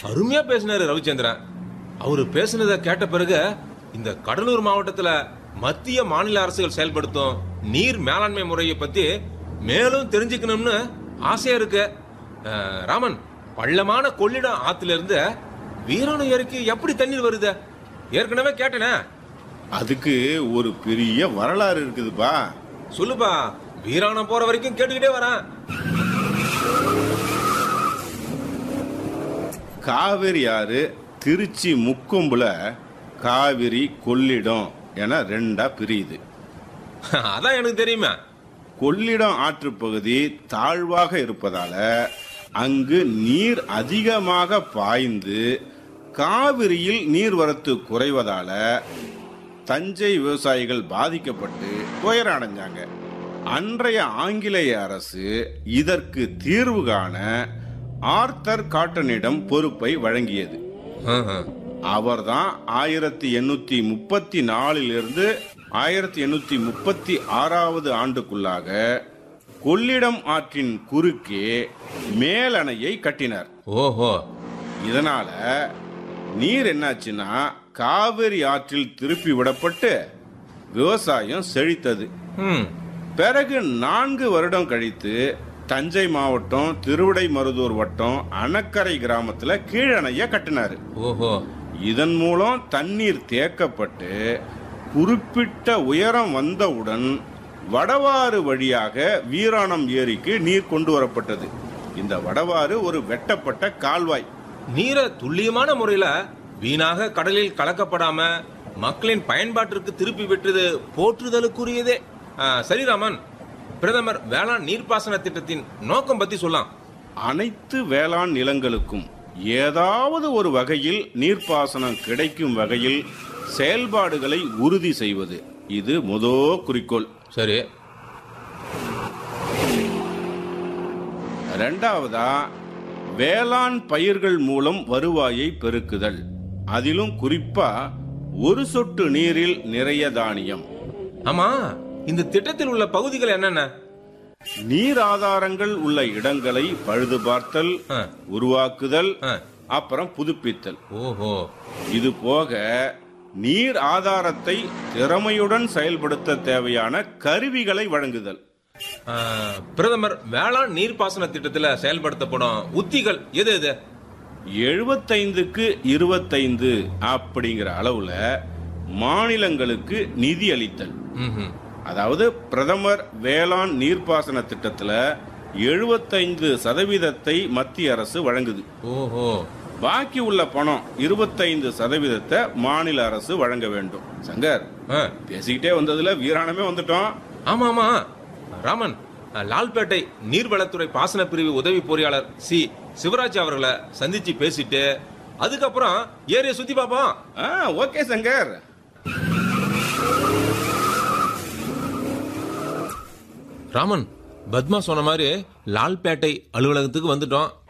அருமையா பேசினாரு ரவிச்சந்திரன் அவரு பேசுனதை கேட்ட பிறகு இந்த கடலூர் மாவட்டத்துல மத்திய மாநில அரசுகள் செயல்படுத்தும் நீர் மேலாண்மை முறையை பத்தி மேலும் தெரிஞ்சுக்கணும்னு ஆசையா இருக்கு அஹ், ராமன் பள்ளமான கொள்ளிடம் ஆத்துல இருந்து வீராணம் ஏரிக்கு எப்படி தண்ணீர் வருது ஏற்கனவே கேட்டனே அதுக்கு ஒரு பெரிய வரலாறு இருக்குதுப்பா சொல்லுப்பா வீராணம் போற வரைக்கும் கேட்டுக்கிட்டே வரேன் காவிரி ஆறு திருச்சி முக்கொம்புல காவிரி கொள்ளிடம் என ரெண்டா பிரியுது அதான் எனக்கு தெரியுமே கொள்ளிடம் ஆற்றுப் பகுதி தாழ்வாக இருப்பதால அங்கு நீர் அதிகமாக பாய்ந்து காவிரியில் நீர்வரத்து குறைவதால தஞ்சை விவசாயிகள் பாதிக்கப்பட்டு துயரம் அடைஞ்சாங்க அன்றைய ஆங்கிலேய அரசு இதற்கு தீர்வு காண ஆர்த்தர் காட்டனிடம் பொறுப்பை வழங்கியது ஆஹ். அவர்தான் ஆயிரத்தி எண்ணூத்தி முப்பத்தி நாலிலிருந்து ஆயிரத்தி எண்ணூத்தி முப்பத்தி ஆறாவது ஆண்டுக்குள்ளாக கொள்ளிடம் ஆற்றின் குறுக்கே மேலணையை கட்டினார் ஓஹோ இதனால நீர் என்னாச்சுன்னா காவிரி ஆற்றில் திருப்பி விடப்பட்டு விவசாயம் செழித்தது ம் பிறகு நான்கு வருடம் கழித்து தஞ்சை மாவட்டம் திருவிடைமருதூர் வட்டம் அணக்கரை கிராமத்துல கீழணைய கட்டினாரு ஓஹோ இதன் மூலம் தண்ணீர் தேக்கப்பட்டு குறிப்பிட்ட உயரம் வந்தவுடன் வடவாறு வழியாக வீராணம் ஏரிக்கு நீர் கொண்டு வரப்பட்டது இந்த வடவாறு ஒரு வெட்டப்பட்ட கால்வாய் நீரை துல்லியமான முறையில வீணாக கடலில் கலக்கப்படாம மக்களின் பயன்பாட்டிற்கு திருப்பி விட்டது போற்றுதலுக்குரியதே ஆ, சரி ராமன் பிரதமர் வேளாண் நீர்ப்பாசன திட்டத்தின் நோக்கம் பத்தி சொல்லலாம் அனைத்து வேளாண் நிலங்களுக்கும் ஏதாவது ஒரு வகையில் நீர்ப்பாசனம் கிடைக்கும் வகையில் செயல்பாடுகளை உறுதி செய்வது இது முதோ குறிக்கோள் சரி ரெண்டாவதா வேளாண் பயிர்கள் மூலம் வருவாயை பெருக்குதல் அதிலும் குறிப்பா ஒரு சொட்டு நீரில் நிறைய தானியம் ஆமா இந்த திட்டத்தில் உள்ள பகுதிகள் என்னென்ன நீர் ஆதாரங்கள் உள்ள இடங்களை பழுது பார்த்தல் ஆ. உருவாக்குதல் ஆ. அப்புறம் புதுப்பித்தல் ஓஹோ இது போக நீர் ஆதாரத்தை திறமையுடன் செயல்படுத்த தேவையான கருவிகளை வழங்குதல் ஆ, பிரதமர் வேளாண் நீர்ப்பாசன திட்டத்துல செயல்படுத்தப்படும் உத்திகள் எது எது எழுபத்தைந்துக்கு இருபத்தைந்து அப்படிங்கிற அளவுல மாநிலங்களுக்கு நிதி அளித்தல் ம்ஹும். அதாவது பிரதமர் வேளாண் நீர்ப்பாசன திட்டத்துல எழுபத்தைந்து சதவீதத்தை மத்திய அரசு வழங்குது ஓஹோ பாக்கி உள்ள பணம் இருபத்தைந்து சதவீதத்தை மாநில அரசு வழங்க வேண்டும் சங்கர் ஆ, பேசிக்கிட்டே வந்ததுல வீராணமே வந்துட்டோம் ஆமா ஆமா ராமன் லால்பேட்டை நீர்வளத்துறை பாசன பிரிவு உதவி பொறியாளர் சி சிவராஜ் அவர்களை சந்திச்சு பேசிட்டு அதுக்கப்புறம் ஏரியை சுத்தி பார்ப்போம் ஆ, ஓகே சங்கர் ராமன் பத்மா சொன்ன மாதிரி லால்பேட்டை அலுவலகத்துக்கு வந்துட்டோம்